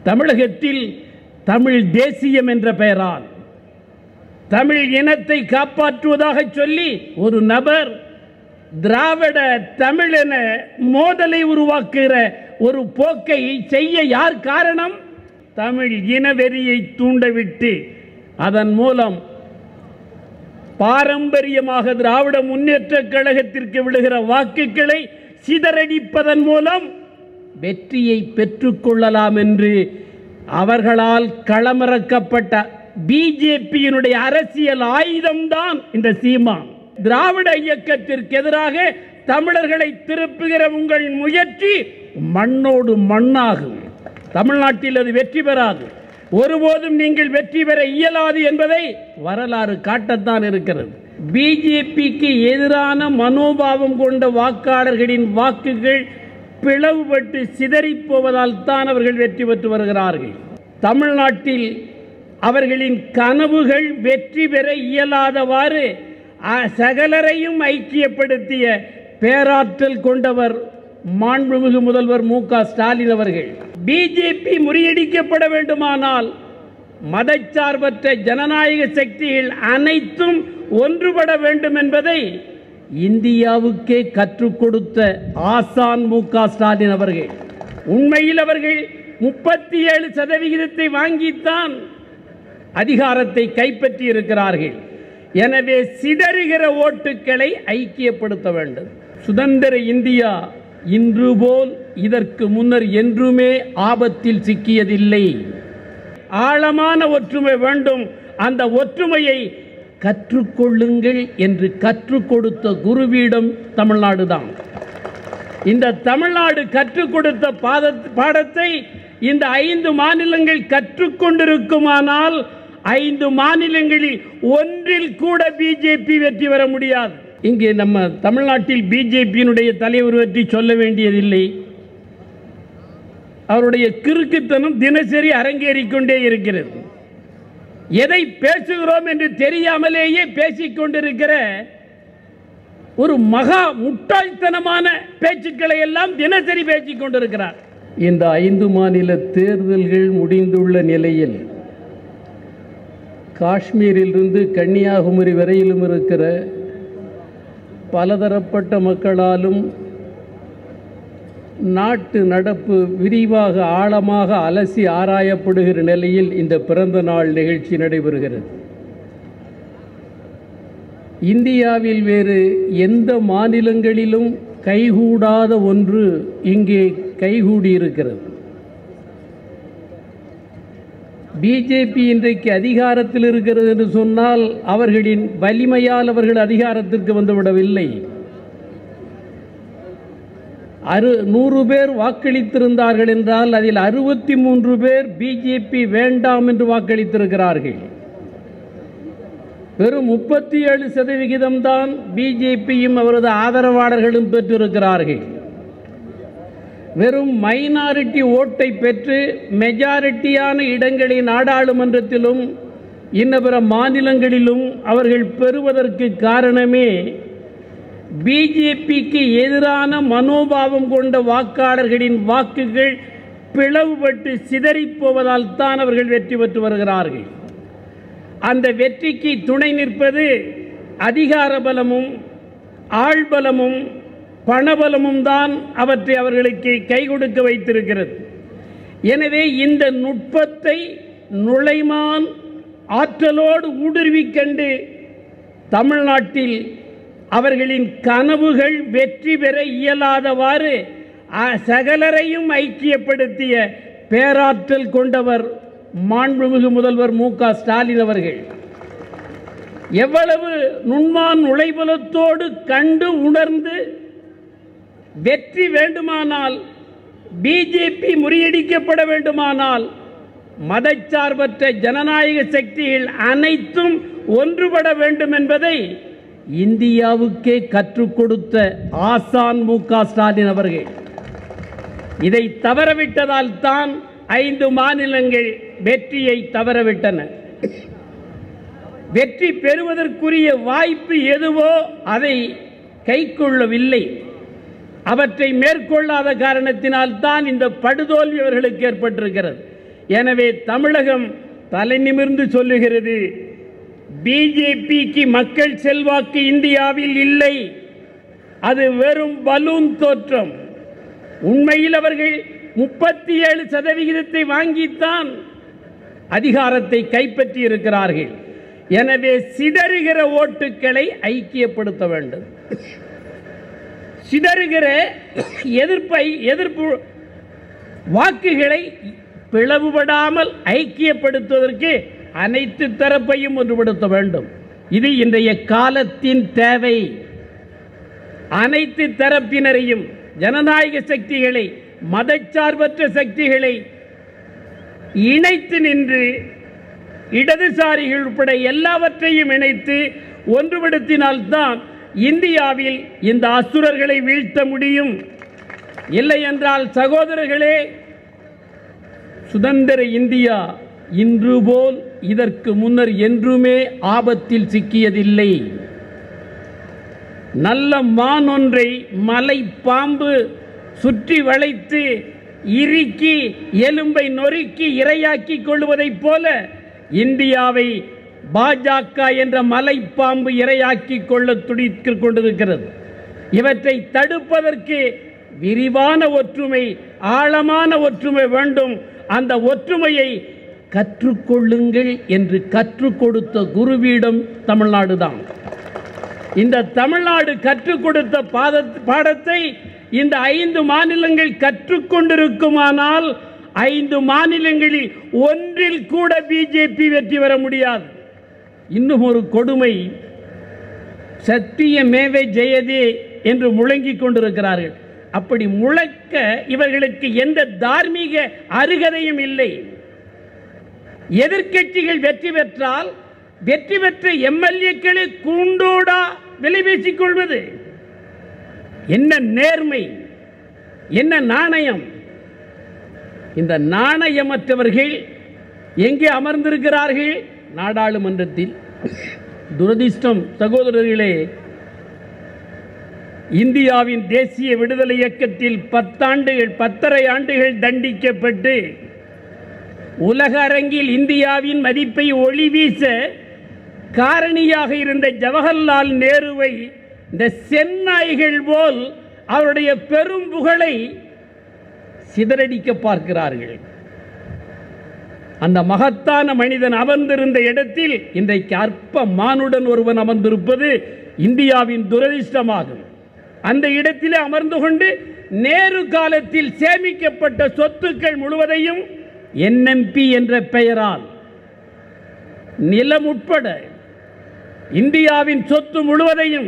தமிழகத்தில் தமிழ் தேசியம் என்ற பெயரால் தமிழ் இனத்தை காப்பாற்றுவதாக சொல்லி ஒரு நபர் திராவிட தமிழ் என மோதலை உருவாக்குகிற ஒரு போக்கை செய்ய யார் காரணம் தமிழ் இனவெறியை தூண்டவிட்டு அதன் மூலம் பாரம்பரியமாக திராவிட முன்னேற்றக் கழகத்திற்கு விழுகிற வாக்குகளை சிதறடிப்பதன் மூலம் வெற்றியை பெற்றுக்கொள்ளலாம் என்று அவர்களால் களமிறக்கப்பட்ட பிஜேபியினுடைய அரசியல் ஆயுதம்தான் இந்த சீமான் திராவிட இயக்கத்திற்கு எதிராக தமிழர்களை திருப்புகிற உங்கள் முயற்சி மண்ணோடு மண்ணாகும் தமிழ்நாட்டில் அது வெற்றி பெறாது ஒருபோதும் நீங்கள் வெற்றி பெற இயலாது என்பதை வரலாறு காட்டத்தான் இருக்கிறது பிஜேபிக்கு எதிரான மனோபாவம் கொண்ட வாக்காளர்களின் வாக்குகள் பிளவுபட்டு சிதறிப் போவதால் தான் அவர்கள் வெற்றி பெற்று வருகிறார்கள் தமிழ்நாட்டில் அவர்களின் கனவுகள் வெற்றி பெற இயலாதவாறு அ- சகலரையும் ஐக்கியப்படுத்திய பேராற்றல் கொண்டவர் மாண்புமிகு முதல்வர் மு க ஸ்டாலின் அவர்கள் பிஜேபி முறியடிக்கப்பட வேண்டுமானால் மதச்சார்பற்ற ஜனநாயக சக்திகள் அனைத்தும் ஒன்றுபட வேண்டும் என்பதை இந்தியாவுக்கே கற்றுக் கொடுத்த ஆசான் மு க ஸ்டாலின் அவர்கள் உண்மையில் அவர்கள் முப்பத்தி ஏழு சதவிகிதத்தை வாங்கித்தான் அதிகாரத்தை கைப்பற்றி இருக்கிறார்கள் எனவே சிதறுகிற ஓட்டுக்களை ஐக்கியப்படுத்த வேண்டும் சுதந்திர இந்தியா இன்று போல் இதற்கு முன்னர் என்றுமே ஆபத்தில் சிக்கியதில்லை ஆழமான ஒற்றுமை வேண்டும் அந்த ஒற்றுமையை கற்றுக்கொள்ளுங்கள் என்று கற்றுக் கொடுத்த குருவீடம் தமிழ்நாடு தான் இந்த தமிழ்நாடு கற்றுக் கொடுத்த பாத பாடத்தை இந்த ஐந்து மாநிலங்கள் கற்றுக்கொண்டிருக்குமானால் ஐந்து மாநிலங்களில் ஒன்றில் கூட பிஜேபி வெற்றி பெற முடியாது இங்கே நம்ம தமிழ்நாட்டில் பிஜேபியினுடைய தலைவர் பற்றி சொல்ல வேண்டியதில்லை அவருடைய கிறுக்குத்தனம் தினசரி அரங்கேறிக் கொண்டே இருக்கிறது எதை பேசுகிறோம் என்று தெரியாமலேயே பேசிக் கொண்டிருக்கிற ஒரு மகா முட்டாள்தனமான பேச்சுக்களை எல்லாம் தினசரி பேசிக் கொண்டிருக்கிறார் இந்த ஐந்து மாநில தேர்தல்கள் முடிந்துள்ள நிலையில் காஷ்மீரிலிருந்து கன்னியாகுமரி வரையிலும் இருக்கிற பலதரப்பட்ட மக்களாலும் நாட்டு நடப்பு விரிவாக ஆழமாக அலசி ஆராயப்படுகிற நிலையில் இந்த பிறந்த நாள் நிகழ்ச்சி நடைபெறுகிறது இந்தியாவில் வேறு எந்த மாநிலங்களிலும் கைகூடாத ஒன்று இங்கே கைகூடியிருக்கிறது பிஜேபி இன்றைக்கு அதிகாரத்தில் இருக்கிறது என்று சொன்னால் அவர்களின் வலிமையால் அவர்கள் அதிகாரத்திற்கு வந்துவிடவில்லை அறு நூறு பேர் வாக்களித்திருந்தார்கள் என்றால் அதில் அறுபத்தி மூன்று பேர் பிஜேபி வேண்டாம் என்று வாக்களித்திருக்கிறார்கள் வெறும் முப்பத்தி ஏழு சதவிகிதம் தான் பிஜேபியும் அவரது ஆதரவாளர்களும் பெற்றிருக்கிறார்கள் வெறும் மைனாரிட்டி ஓட்டை பெற்று மெஜாரிட்டியான இடங்களை நாடாளுமன்றத்திலும் இன்ன பிற மாநிலங்களிலும் அவர்கள் பெறுவதற்கு காரணமே பிஜேபிக்கு எதிரான மனோபாவம் கொண்ட வாக்காளர்களின் வாக்குகள் பிளவுபட்டு சிதறிப் போவதால் தான் அவர்கள் வெற்றி பெற்று வருகிறார்கள் அந்த வெற்றிக்கு துணை நிற்பது அதிகார பலமும் ஆள்பலமும் பணபலமும் தான் அவற்றை அவர்களுக்கு கை கொடுக்க வைத்திருக்கிறது எனவே இந்த நுட்பத்தை நுழைமான் ஆற்றலோடு ஊடுருவிக் கண்டு தமிழ்நாட்டில் அவர்களின் கனவுகள் வெற்றி பெற இயலாதவாறு அ- சகலரையும் ஐக்கியப்படுத்திய பேராற்றல் கொண்டவர் மாண்புமிகு முதல்வர் மு க ஸ்டாலின் அவர்கள் எவ்வளவு நுண்மான் நுழைபலத்தோடு கண்டு உணர்ந்து வெற்றி வேண்டுமானால் பிஜேபி முறியடிக்கப்பட வேண்டுமானால் மதச்சார்பற்ற ஜனநாயக சக்திகள் அனைத்தும் ஒன்றுபட வேண்டும் என்பதை இந்தியாவுக்கே கற்றுக் கொடுத்த ஆசான் மு க ஸ்டாலின் அவர்கள் இதை தவறவிட்டதால் தான் ஐந்து மாநிலங்கள் வெற்றியை தவறவிட்டன வெற்றி பெறுவதற்குரிய வாய்ப்பு எதுவோ அதை கைக்கொள்ளவில்லை அவற்றை மேற்கொள்ளாத காரணத்தினால் தான் இந்த படுதோல்வி அவர்களுக்கு ஏற்பட்டிருக்கிறது எனவே தமிழகம் தலை நிமிர்ந்து சொல்லுகிறது பிஜேபிக்கு மக்கள் செல்வாக்கு இந்தியாவில் இல்லை அது வெறும் பலூன் தோற்றம் உண்மையில் அவர்கள் முப்பத்தி ஏழு சதவிகிதத்தை வாங்கித்தான் அதிகாரத்தை கைப்பற்றி இருக்கிறார்கள் எனவே சிதறுகிற ஓட்டுக்களை ஐக்கியப்படுத்த வேண்டும் சிதறுகிற எதிர்ப்பை எதிர்ப்பு வாக்குகளை பிளவுபடாமல் ஐக்கியப்படுத்துவதற்கு அனைத்து தரப்பையும் ஒன்றுபடுத்த வேண்டும் இது இன்றைய காலத்தின் தேவை அனைத்து தரப்பினரையும் ஜனநாயக சக்திகளை மதச்சார்பற்ற சக்திகளை இணைத்து நின்று இடதுசாரிகள் உட்பட எல்லாவற்றையும் இணைத்து ஒன்றுபடுத்தினால்தான் இந்தியாவில் இந்த அசுரர்களை வீழ்த்த முடியும் இல்லை என்றால் சகோதரர்களே சுதந்திர இந்தியா இன்று போல் இதற்கு முன்னர் என்றுமே ஆபத்தில் சிக்கியதில்லை நல்ல மான் ஒன்றை மலை பாம்பு சுற்றி வளைத்து இறுக்கி எலும்பை நொறுக்கி இரையாக்கி கொள்வதைப் போல இந்தியாவை பாஜக என்ற மலைப்பாம்பு இரையாக்கி கொள்ள துடித்துக் கொண்டிருக்கிறது இவற்றை தடுப்பதற்கு விரிவான ஒற்றுமை ஆழமான ஒற்றுமை வேண்டும் அந்த ஒற்றுமையை கற்றுக்கொள்ளுங்கள் என்று கற்றுக் கொடுத்த குருவீடம் தமிழ்நாடு தான் இந்த தமிழ்நாடு கற்றுக் கொடுத்த பாத பாடத்தை இந்த ஐந்து மாநிலங்கள் கற்றுக்கொண்டிருக்குமானால் ஐந்து மாநிலங்களில் ஒன்றில் கூட பிஜேபி வெற்றி பெற முடியாது இன்னும் ஒரு கொடுமை சத்தியமேவே ஜெயதே என்று முழங்கிக் கொண்டிருக்கிறார்கள் அப்படி முழக்க இவர்களுக்கு எந்த தார்மீக அருகதையும் இல்லை எதிர்க்கட்சிகள் வெற்றி பெற்றால் வெற்றி பெற்ற எம்எல்ஏக்களை கூண்டோடா விலை பேசிக் கொள்வது என்ன நேர்மை என்ன நாணயம் இந்த நாணயமற்றவர்கள் எங்கே அமர்ந்திருக்கிறார்கள் நாடாளுமன்றத்தில் துரதிர்ஷ்டம் சகோதரர்களே இந்தியாவின் தேசிய விடுதலை இயக்கத்தில் பத்தாண்டுகள் பத்தரை ஆண்டுகள் தண்டிக்கப்பட்டு உலக அரங்கில் இந்தியாவின் மதிப்பை ஒளி வீச காரணியாக இருந்த ஜவஹர்லால் நேருவை இந்த செந்நாய்கள் போல் அவருடைய பெரும் புகழை சிதறடிக்க பார்க்கிறார்கள் அந்த மகத்தான மனிதன் அமர்ந்திருந்த இடத்தில் இன்றைக்கு அற்ப மானுடன் ஒருவன் அமர்ந்திருப்பது இந்தியாவின் துரதிர்ஷ்டமாகும் அந்த இடத்திலே அமர்ந்து கொண்டு நேரு காலத்தில் சேமிக்கப்பட்ட சொத்துக்கள் முழுவதையும் என்எம்பி என்ற பெயரால் நிலம் உட்பட இந்தியாவின் சொத்து முழுவதையும்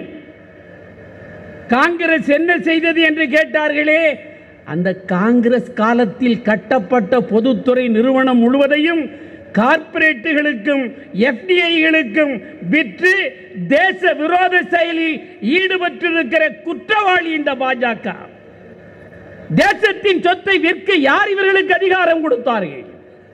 காங்கிரஸ் என்ன செய்தது என்று கேட்டார்களே அந்த காங்கிரஸ் காலத்தில் கட்டப்பட்ட பொதுத்துறை நிறுவனம் முழுவதையும் கார்ப்பரேட்டுகளுக்கும் எஃப்டிஐகளுக்கும் விற்று தேச விரோத செயலில் ஈடுபட்டிருக்கிற குற்றவாளி இந்த பாஜக தேசத்தின் சொத்தை விற்க யார் இவர்களுக்கு அதிகாரம் கொடுத்தார்கள்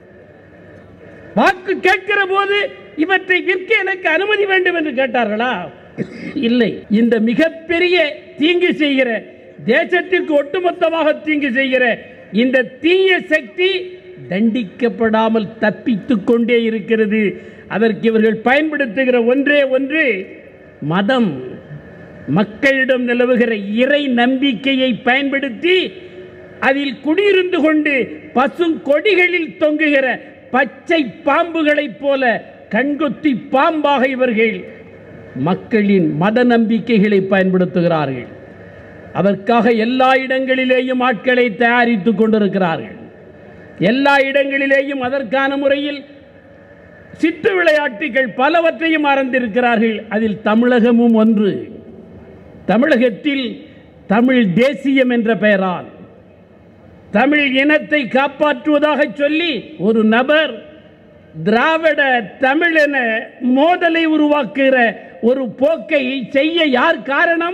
வாக்கு கேட்கிற போது இவற்றை விற்க எனக்கு அனுமதி வேண்டும் என்று கேட்டார்களா இல்லை இந்த மிகப்பெரிய தீங்கு செய்கிற தேசத்திற்கு ஒட்டுமொத்தமாக தீங்கு செய்கிற இந்த தீய சக்தி தண்டிக்கப்படாமல் தப்பித்துக் கொண்டே இருக்கிறது அதற்கு இவர்கள் பயன்படுத்துகிற ஒன்றே ஒன்று மதம் மக்களிடம் நிலவுகிற இறை நம்பிக்கையை பயன்படுத்தி அதில் குடியிருந்து கொண்டு பசும் கொடிகளில் தொங்குகிற பச்சை பாம்புகளைப் போல கண்கொத்தி பாம்பாக இவர்கள் மக்களின் மத நம்பிக்கைகளை பயன்படுத்துகிறார்கள் அதற்காக எல்லா இடங்களிலேயும் ஆட்களை தயாரித்துக் கொண்டிருக்கிறார்கள் எல்லா இடங்களிலேயும் அதற்கான முறையில் சித்து விளையாட்டுகள் பலவற்றையும் மறந்திருக்கிறார்கள் அதில் தமிழகமும் ஒன்று தமிழகத்தில் தமிழ் தேசியம் என்ற பெயரால் தமிழ் இனத்தை காப்பாற்றுவதாக சொல்லி ஒரு நபர் திராவிட தமிழ் என மோதலை உருவாக்குகிற ஒரு போக்கை செய்ய யார் காரணம்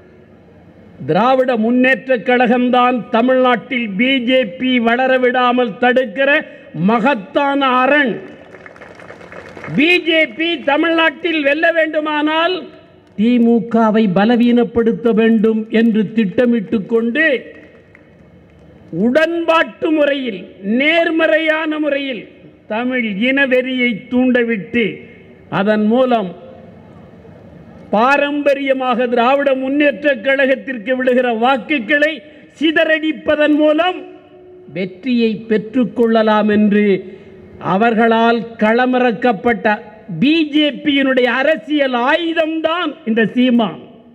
திராவிட முன்னேற்ற கழகம்தான் தமிழ்நாட்டில் பிஜேபி வளர விடாமல் தடுக்கிற மகத்தான அரண் பிஜேபி தமிழ்நாட்டில் வெல்ல வேண்டுமானால் திமுகவை பலவீனப்படுத்த வேண்டும் என்று திட்டமிட்டு கொண்டு உடன்பாட்டு முறையில் நேர்மறையான முறையில் தமிழ் இனவெறியை தூண்டவிட்டு அதன் மூலம் பாரம்பரியமாக திராவிட முன்னேற்றக் கழகத்திற்கு விழுகிற வாக்குகளை சிதறடிப்பதன் மூலம் வெற்றியை பெற்றுக்கொள்ளலாம் என்று அவர்களால் களமிறக்கப்பட்ட பிஜேபியினுடைய அரசியல் ஆயுதம்தான் இந்த சீமா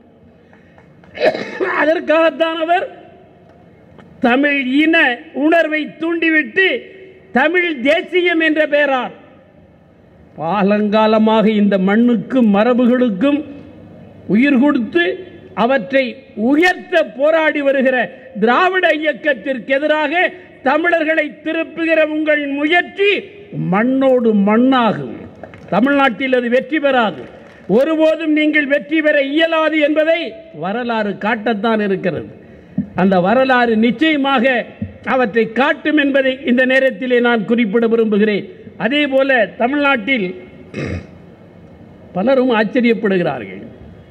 அதற்காகத்தான் அவர் தமிழ் இன உணர்வை தூண்டிவிட்டு தமிழ் தேசியம் என்ற பெயரால் பாலங்காலமாக இந்த மண்ணுக்கும் மரபுகளுக்கும் உயிர் கொடுத்து அவற்றை உயர்த்த போராடி வருகிற திராவிட இயக்கத்திற்கு எதிராக தமிழர்களை திருப்புகிற உங்கள் முயற்சி மண்ணோடு மண்ணாகும் தமிழ்நாட்டில் அது வெற்றி பெறாது ஒருபோதும் நீங்கள் வெற்றி பெற இயலாது என்பதை வரலாறு காட்டத்தான் இருக்கிறது அந்த வரலாறு நிச்சயமாக அவற்றை காட்டும் என்பதை இந்த நேரத்திலே நான் குறிப்பிட விரும்புகிறேன் அதே போல தமிழ்நாட்டில் பலரும் ஆச்சரியப்படுகிறார்கள்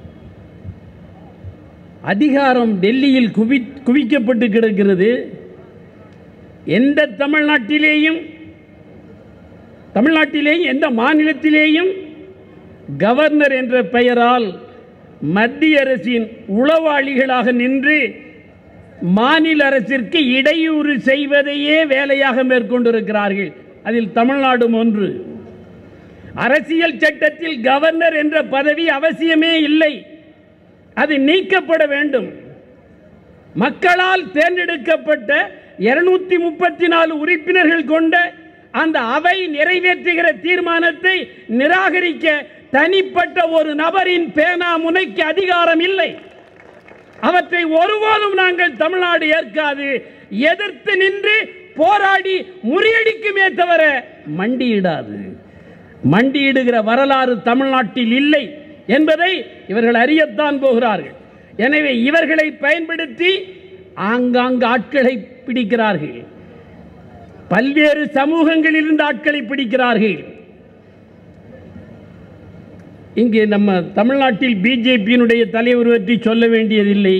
அதிகாரம் டெல்லியில் குவி குவிக்கப்பட்டு கிடக்கிறது எந்த தமிழ்நாட்டிலேயும் தமிழ்நாட்டிலேயும் எந்த மாநிலத்திலேயும் கவர்னர் என்ற பெயரால் மத்திய அரசின் உளவாளிகளாக நின்று மாநில அரசிற்கு இடையூறு செய்வதையே வேலையாக மேற்கொண்டிருக்கிறார்கள் அதில் தமிழ்நாடும் ஒன்று அரசியல் சட்டத்தில் கவர்னர் என்ற பதவி அவசியமே இல்லை அது நீக்கப்பட வேண்டும் மக்களால் தேர்ந்தெடுக்கப்பட்ட இருநூத்தி முப்பத்தி நாலு உறுப்பினர்கள் கொண்ட அந்த அவை நிறைவேற்றுகிற தீர்மானத்தை நிராகரிக்க தனிப்பட்ட ஒரு நபரின் பேனா முனைக்கு அதிகாரம் இல்லை அவற்றை ஒருபோதும் நாங்கள் தமிழ்நாடு ஏற்காது எதிர்த்து நின்று போராடி முறியடிக்குமே தவிர மண்டியிடாது மண்டியிடுகிற வரலாறு தமிழ்நாட்டில் இல்லை என்பதை இவர்கள் அறியத்தான் போகிறார்கள் எனவே இவர்களை பயன்படுத்தி ஆங்காங்கு ஆட்களை பிடிக்கிறார்கள் பல்வேறு சமூகங்களில் இருந்து ஆட்களை பிடிக்கிறார்கள் இங்கே நம்ம தமிழ்நாட்டில் பிஜேபியினுடைய தலைவர் பற்றி சொல்ல வேண்டியதில்லை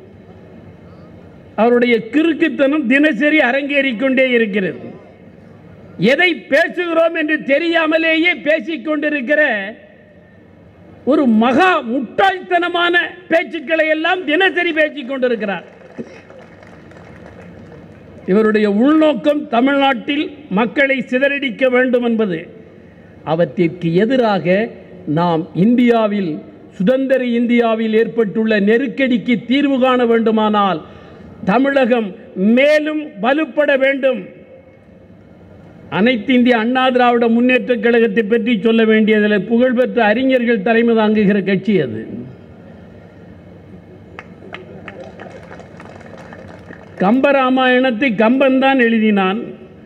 அவருடைய கிறுக்குத்தனம் தினசரி அரங்கேறிக் கொண்டே இருக்கிறது எதை பேசுகிறோம் என்று தெரியாமலேயே பேசிக் கொண்டிருக்கிற ஒரு மகா முட்டாள்தனமான பேச்சுக்களை எல்லாம் தினசரி பேசிக் கொண்டிருக்கிறார் இவருடைய உள்நோக்கம் தமிழ்நாட்டில் மக்களை சிதறடிக்க வேண்டும் என்பது அவற்றிற்கு எதிராக நாம் இந்தியாவில் சுதந்திர இந்தியாவில் ஏற்பட்டுள்ள நெருக்கடிக்கு தீர்வு காண வேண்டுமானால் தமிழகம் மேலும் வலுப்பட வேண்டும் அனைத்து இந்திய அண்ணா திராவிட முன்னேற்ற கழகத்தை பற்றி சொல்ல வேண்டியதில் புகழ்பெற்ற அறிஞர்கள் தலைமை தாங்குகிற கட்சி அது கம்பராமாயணத்தை கம்பன் தான் எழுதினான்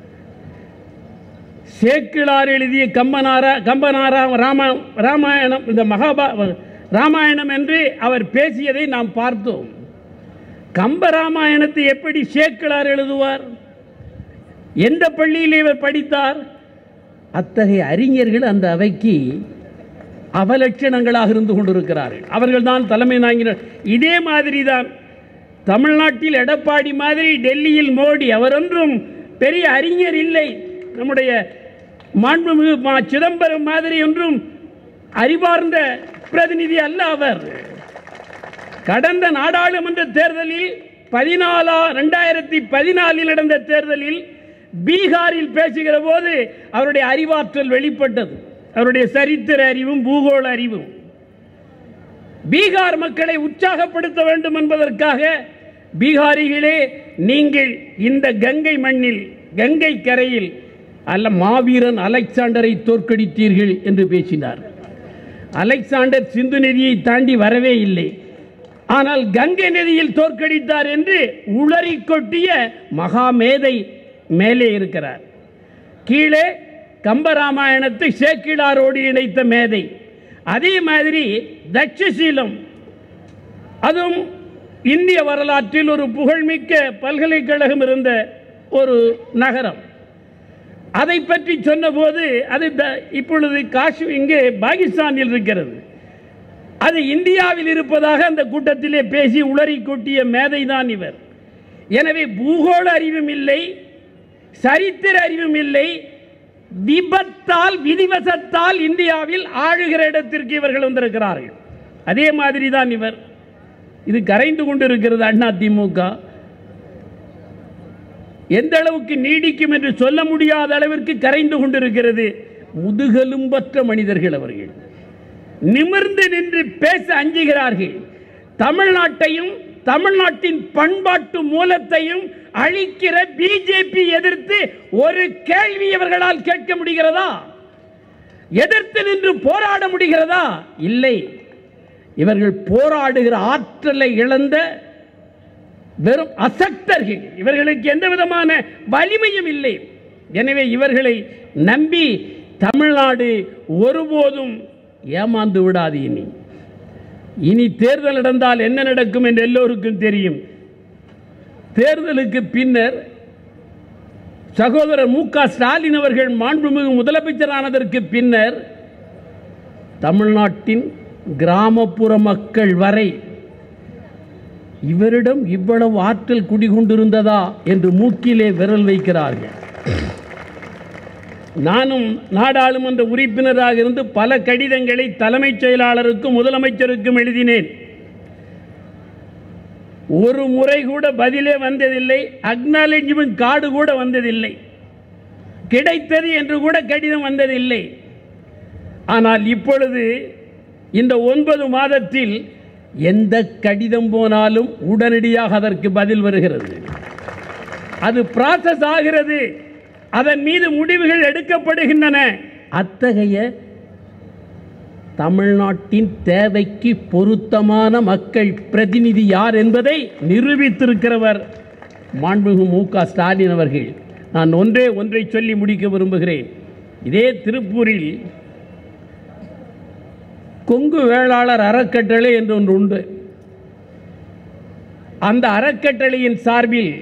சேக்கிழார் எழுதிய கம்பனாரா கம்பனாரா ராம ராமாயணம் இந்த மகாபா ராமாயணம் என்று அவர் பேசியதை நாம் பார்த்தோம் கம்பராமாயணத்தை எப்படி சேக்கிழார் எழுதுவார் எந்த பள்ளியில் இவர் படித்தார் அத்தகைய அறிஞர்கள் அந்த அவைக்கு அவலட்சணங்களாக இருந்து கொண்டிருக்கிறார்கள் அவர்கள் தான் தலைமை நாங்கினர் இதே மாதிரி தான் தமிழ்நாட்டில் எடப்பாடி மாதிரி டெல்லியில் மோடி அவரொன்றும் பெரிய அறிஞர் இல்லை நம்முடைய மாண்புமிகு மா சிதம்பரம் மாதிரி ஒன்றும் அறிவார்ந்த பிரதிநிதி அல்ல அவர் கடந்த நாடாளுமன்ற தேர்தலில் பதினாலா ரெண்டாயிரத்தி பதினாலில் நடந்த தேர்தலில் பீகாரில் பேசுகிற போது அவருடைய அறிவாற்றல் வெளிப்பட்டது அவருடைய சரித்திர அறிவும் பூகோள அறிவும் பீகார் மக்களை உற்சாகப்படுத்த வேண்டும் என்பதற்காக பீகாரிகளே நீங்கள் இந்த கங்கை மண்ணில் கங்கை கரையில் அல்ல மாவீரன் அலெக்சாண்டரை தோற்கடித்தீர்கள் என்று பேசினார் அலெக்சாண்டர் சிந்து நதியை தாண்டி வரவே இல்லை ஆனால் கங்கை நதியில் தோற்கடித்தார் என்று உளறி கொட்டிய மகாமேதை மேலே இருக்கிறார் கீழே கம்பராமாயணத்தை சேக்கிழாரோடு இணைத்த மேதை அதே மாதிரி தட்சசீலம் அதுவும் இந்திய வரலாற்றில் ஒரு புகழ்மிக்க பல்கலைக்கழகம் இருந்த ஒரு நகரம் அதை பற்றி சொன்னபோது அது த- இப்பொழுது காஷ்மீர் இங்கே பாகிஸ்தானில் இருக்கிறது அது இந்தியாவில் இருப்பதாக அந்த கூட்டத்திலே பேசி உளறி கொட்டிய மேதைதான் இவர் எனவே பூகோள அறிவும் இல்லை சரித்திர அறிவும் இல்லை விபத்தால் விதிவசத்தால் இந்தியாவில் ஆளுகிற இடத்திற்கு இவர்கள் வந்திருக்கிறார்கள் அதே மாதிரி தான் இவர் இது கரைந்து கொண்டிருக்கிறது அண்ணா திமுக எந்த அளவுக்கு நீடிக்கும் என்று சொல்ல முடியாத அளவிற்கு கரைந்து கொண்டிருக்கிறது முதுகெலும்பற்ற மனிதர்கள் அவர்கள் நிமிர்ந்து நின்று பேச அஞ்சுகிறார்கள் தமிழ்நாட்டையும் தமிழ்நாட்டின் பண்பாட்டு மூலத்தையும் அழிக்கிற பிஜேபி எதிர்த்து ஒரு கேள்வி இவர்களால் கேட்க முடிகிறதா எதிர்த்து நின்று போராட முடிகிறதா இல்லை இவர்கள் போராடுகிற ஆற்றலை இழந்த வெறும் அசக்தர்கள் இவர்களுக்கு எந்த விதமான வலிமையும் இல்லை எனவே இவர்களை நம்பி தமிழ்நாடு ஒருபோதும் ஏமாந்து விடாது இனி இனி தேர்தல் நடந்தால் என்ன நடக்கும் என்று எல்லோருக்கும் தெரியும் தேர்தலுக்கு பின்னர் சகோதரர் மு க ஸ்டாலின் அவர்கள் மாண்புமிகு முதலமைச்சரானதற்கு பின்னர் தமிழ்நாட்டின் கிராமப்புற மக்கள் வரை இவரிடம் இவ்வளவு ஆற்றல் குடிகொண்டிருந்ததா என்று மூக்கிலே விரல் வைக்கிறார்கள் நானும் நாடாளுமன்ற உறுப்பினராக இருந்து பல கடிதங்களை தலைமைச் செயலாளருக்கும் முதலமைச்சருக்கும் எழுதினேன் ஒரு முறை கூட பதிலே வந்ததில்லை அக்னாலேஜ்மெண்ட் கார்டு கூட வந்ததில்லை கிடைத்தது என்று கூட கடிதம் வந்ததில்லை ஆனால் இப்பொழுது இந்த ஒன்பது மாதத்தில் எந்த கடிதம் போனாலும் உடனடியாக அதற்கு பதில் வருகிறது அது ப்ராசஸ் ஆகிறது அதன் மீது முடிவுகள் எடுக்கப்படுகின்றன அத்தகைய தமிழ்நாட்டின் தேவைக்கு பொருத்தமான மக்கள் பிரதிநிதி யார் என்பதை நிரூபித்திருக்கிறவர் மாண்புமிகு மு க ஸ்டாலின் அவர்கள் நான் ஒன்றே ஒன்றை சொல்லி முடிக்க விரும்புகிறேன் இதே திருப்பூரில் கொங்கு வேளாளர் அறக்கட்டளை என்று ஒன்று உண்டு அந்த அறக்கட்டளையின் சார்பில்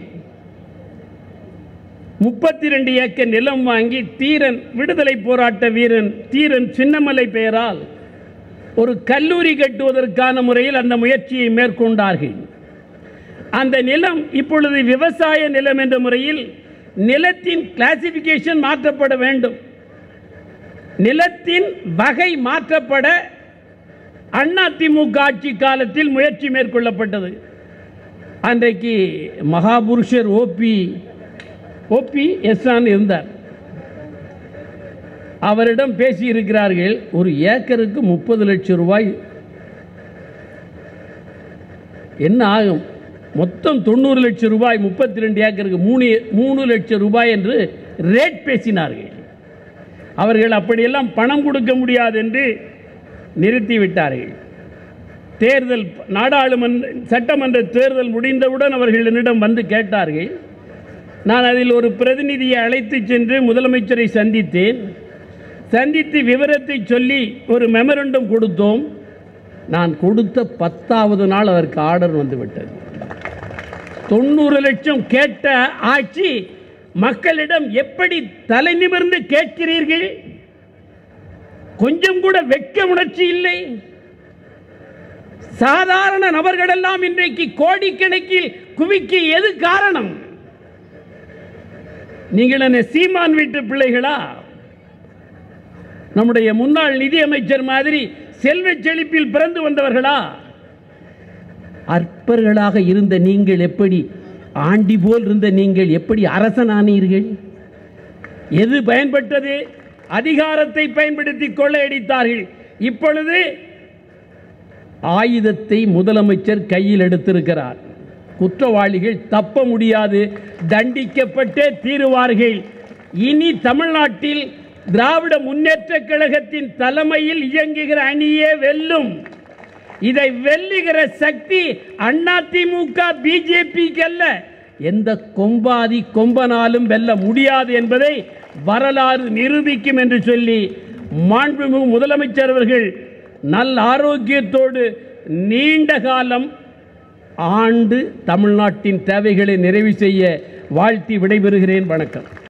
முப்பத்தி ரெண்டு ஏக்கர் நிலம் வாங்கி தீரன் விடுதலை போராட்ட வீரன் தீரன் சின்னமலை பெயரால் ஒரு கல்லூரி கட்டுவதற்கான முறையில் அந்த முயற்சியை மேற்கொண்டார்கள் அந்த நிலம் இப்பொழுது விவசாய நிலம் என்ற முறையில் நிலத்தின் கிளாசிபிகேஷன் மாற்றப்பட வேண்டும் நிலத்தின் வகை மாற்றப்பட அதிமுக ஆட்சி காலத்தில் முயற்சி மேற்கொள்ளப்பட்டது அன்றைக்கு மகாபுருஷர் ஓபி ஓபி எஸ்ஆன் இருந்தார் அவரிடம் பேசியிருக்கிறார்கள் ஒரு ஏக்கருக்கு முப்பது லட்சம் ரூபாய் என்ன ஆகும் மொத்தம் தொண்ணூறு லட்சம் ரூபாய் முப்பத்தி ரெண்டு ஏக்கருக்கு மூணு மூணு லட்சம் ரூபாய் என்று ரேட் பேசினார்கள் அவர்கள் அப்படியெல்லாம் பணம் கொடுக்க முடியாது என்று நிறுத்திவிட்டார்கள் தேர்தல் நாடாளுமன்ற சட்டமன்ற தேர்தல் முடிந்தவுடன் அவர்கள் என்னிடம் வந்து கேட்டார்கள் நான் அதில் ஒரு பிரதிநிதியை அழைத்து சென்று முதலமைச்சரை சந்தித்தேன் சந்தித்து விவரத்தை சொல்லி ஒரு மெமரண்டம் கொடுத்தோம் நான் கொடுத்த பத்தாவது நாள் அதற்கு ஆர்டர் வந்துவிட்டது தொண்ணூறு லட்சம் கேட்ட ஆட்சி மக்களிடம் எப்படி தலை நிமிர்ந்து கேட்கிறீர்கள் கொஞ்சம் கூட வெட்க உணர்ச்சி இல்லை சாதாரண நபர்களெல்லாம் இன்றைக்கு கோடிக்கணக்கில் குவிக்க எது காரணம் நீங்கள் என்ன சீமான் வீட்டு பிள்ளைகளா நம்முடைய முன்னாள் நிதியமைச்சர் மாதிரி செல்வச் செழிப்பில் பிறந்து வந்தவர்களா அற்பர்களாக இருந்த நீங்கள் எப்படி ஆண்டி போல் இருந்த நீங்கள் எப்படி அரசனானீர்கள் எது பயன்பட்டது அதிகாரத்தை பயன்படுத்தி கொள்ளையடித்தார்கள் இப்பொழுது ஆயுதத்தை முதலமைச்சர் கையில் எடுத்திருக்கிறார் குற்றவாளிகள் தப்ப முடியாது தண்டிக்கப்பட்டே தீருவார்கள் இனி தமிழ்நாட்டில் திராவிட முன்னேற்றக் கழகத்தின் தலைமையில் இயங்குகிற அணியே வெல்லும் இதை வெல்லுகிற சக்தி அதிமுக பிஜேபிக்கு அல்ல எந்த கொம்பாதி கொம்பனாலும் வெல்ல முடியாது என்பதை வரலாறு நிரூபிக்கும் என்று சொல்லி மாண்புமிகு முதலமைச்சர் அவர்கள் நல்ல ஆரோக்கியத்தோடு நீண்ட காலம் ஆண்டு தமிழ்நாட்டின் தேவைகளை நிறைவு செய்ய வாழ்த்தி விடைபெறுகிறேன் வணக்கம்